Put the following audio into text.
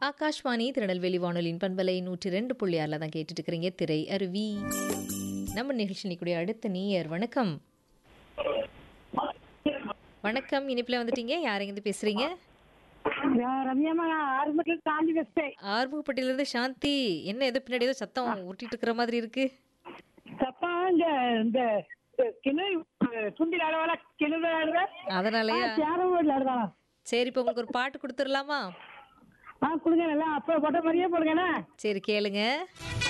ஆகாஷ்வாணி திருநெல்வேலி வானொலியின் பண்பலை நூற்றி ரெண்டு புள்ளி ஆறில் தான் கேட்டுட்டு இருக்கிறீங்க திரை அருவி நம்ம நிகழ்ச்சி நிற்கக்கூடிய அடுத்த நீயர் வணக்கம் வணக்கம் இனிப்பில் வந்துட்டீங்க யாரெங்கிருந்து பேசுறீங்க ரம்யாமா நான் ஆரம்பத்தில் தாண்டி வச்சேன் ஆர்முகப்பட்டியிலிருந்து சாந்தி என்ன எது பின்னாடி ஏதோ சத்தம் உருட்டிட்டு இருக்கிற மாதிரி இருக்கு தப்பா இந்த இந்த கிணறு துண்டி அளவால கிணறு விளையாடுற அதனாலயா சேரம் விளையாடுறா சரி இப்போ உங்களுக்கு ஒரு பாட்டு கொடுத்துடலாமா ஆ கொடுங்க நல்லா அப்போ போட்ட மாதிரியே போடுங்கண்ணா சரி கேளுங்க